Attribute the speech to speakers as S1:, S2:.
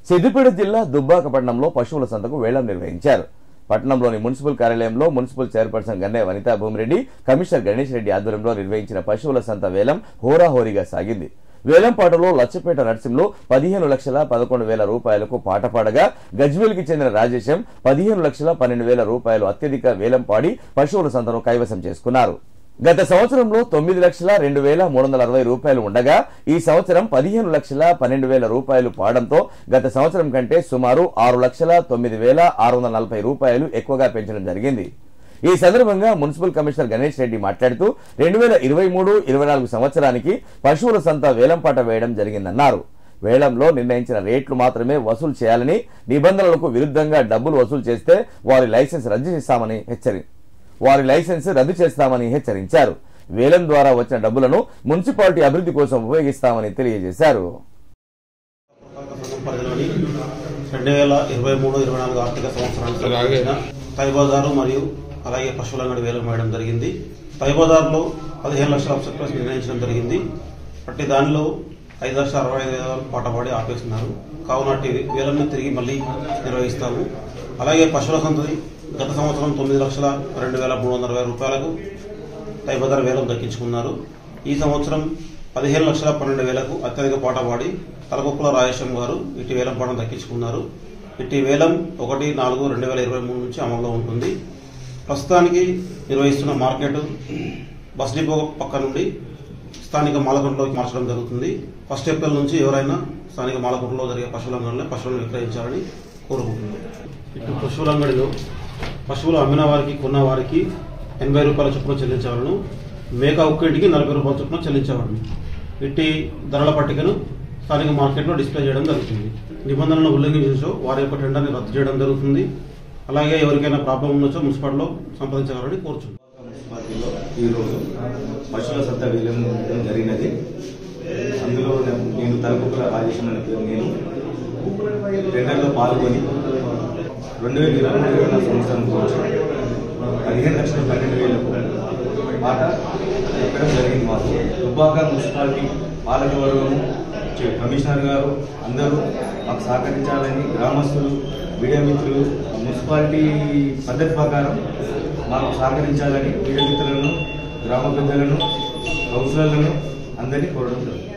S1: సిద్దిపేట జిల్లా దుబ్బాక పట్టణంలో పశువుల సంతకు వేలం నిర్వహించారు పట్టణంలోని మున్సిపల్ కార్యాలయంలో municipal chairperson Ganne Vanitha Bhumireddy commissioner Ganesh Reddy ఆధ్వర్యంలో నిర్వహించిన పశువుల సంత వేలం హోరాహోరీగా సాగింది వేలం పాటలో లచ్చపేట నర్సింలో పదిహేను లక్షల పదకొండు వేల రూపాయలకు పాట పాడగా గజ్వేల్కి చెందిన రాజేశం పదిహేను లక్షల పన్నెండు వేల రూపాయలు అత్యధిక వేలం పాడి పశువుల సంతను కైవసం చేసుకున్నారు గత సంవత్సరంలో తొమ్మిది లక్షల రెండు వేల మూడు వందల అరవై రూపాయలు ఉండగా ఈ సంవత్సరం పదిహేను లక్షల పన్నెండు వేల రూపాయలు పాడంతో గత సంవత్సరం కంటే సుమారు ఆరు లక్షల తొమ్మిది వేల ఆరు వందల నలభై రూపాయలు ఎక్కువగా పెంచడం జరిగింది ఈ సందర్భంగా మున్సిపల్ కమిషనర్ గణేష్ రెడ్డి మాట్లాడుతూ రెండు వేల ఇరవై మూడు ఇరవై నాలుగు సంవత్సరానికి పశువుల సంత వేలంపాట వేయడం జరిగిందన్నారు వేలంలో నిర్ణయించిన రేట్లు మాత్రమే వసూలు చేయాలని నిబంధనలకు విరుద్ధంగా డబ్బులు వసూలు చేస్తే వారి లైసెన్స్ రద్దు చేస్తామని హెచ్చరి వారి లైసెన్స్ రద్దు చేస్తామని హెచ్చరించారు వేలం ద్వారా వచ్చిన డబ్బులను మున్సిపాలిటీ అభివృద్ధి కోసం ఉపయోగిస్తామని తెలియజేశారు
S2: పురపాలక సంఘం పరిధిలోని రెండు వేల ఇరవై మూడు ఇరవై నాలుగు ఆర్థిక సంవత్సరానికి సంబంధించిన తైబజారు మరియు అలాగే పశువుల అంగడి వేలం వేయడం జరిగింది తైబజార్లో పదిహేను లక్షల అప్సెక్టర్స్ నిర్ణయించడం జరిగింది బట్టి దానిలో ఐదు లక్షల అరవై ఐదు వేల పాట పాడి ఆపేస్తున్నారు కావున అట్టి వేలంని తిరిగి మళ్ళీ నిర్వహిస్తాము అలాగే పశువుల సంతది గత సంవత్సరం తొమ్మిది లక్షల రెండు వేల మూడు వందల అరవై రూపాయలకు తైబజార్ వేలం దక్కించుకున్నారు ఈ సంవత్సరం పదిహేను లక్షల పన్నెండు వేలకు అత్యధిక పాట పాడి తలకొక్కుల రాజేశం గారు ఇటు వేలం పాటను దక్కించుకున్నారు ఇట్టి వేలం ఒకటి నాలుగు రెండు వేల ఇరవై మూడు నుంచి అమల్లో ఉంటుంది ప్రస్తుతానికి నిర్వహిస్తున్న మార్కెట్ బస్ డిపో పక్క నుండి స్థానిక మాలకొండలోకి మార్చడం జరుగుతుంది ఫస్ట్ ఏప్రిల్ నుంచి ఎవరైనా స్థానిక మాలకొండలో జరిగే పశువుల అంగడిలో పశువులను విక్రయించాలని కోరుకుంటున్నాం ఇటు పశువుల అంగడిలో పశువులు అమ్మిన వారికి కొన్న వారికి ఎనభై రూపాయల చొప్పున చెల్లించవలను మేక ఒక్కింటికి నలభై రూపాయల చొప్పున చెల్లించవలను ఇట్టి ధరల పట్టికను స్థానిక మార్కెట్లో డిస్ప్లే చేయడం జరుగుతుంది నిబంధనలను ఉల్లంఘించో వారి యొక్క టెండర్ని రద్దు చేయడం జరుగుతుంది అలాగే ఎవరికైనా ప్రాబ్లం ఉండొచ్చో మున్సిపాలిటీలో సంప్రదించగలని కోరుచున్నాం
S3: మున్సిపాలిటీలో ఈరోజు పశువుల సత్త వేలం జరిగినది అందులో నేను తలకుక్కల రాజేశం అనే పేరు నేను టెండర్లో పాల్గొని రెండు వేల ఇరవై మూడు ఇరవై నాలుగు సంవత్సరం గురించి పదిహేను లక్షల పన్నెండు వేలకు పాట ఎక్కడం జరిగింది మాకు దుబ్బాక మున్సిపాలిటీ పాలకవర్గము చే- కమిషనర్ గారు అందరూ మాకు సహకరించాలని గ్రామస్తులు మీడియా మిత్రులు మున్సిపాలిటీ పద్ధతి ప్రకారం మాకు సహకరించాలని మీడియా మిత్రులను గ్రామ పెద్దలను కౌన్సిలర్లను అందరినీ కోరడం జరుగుతుంది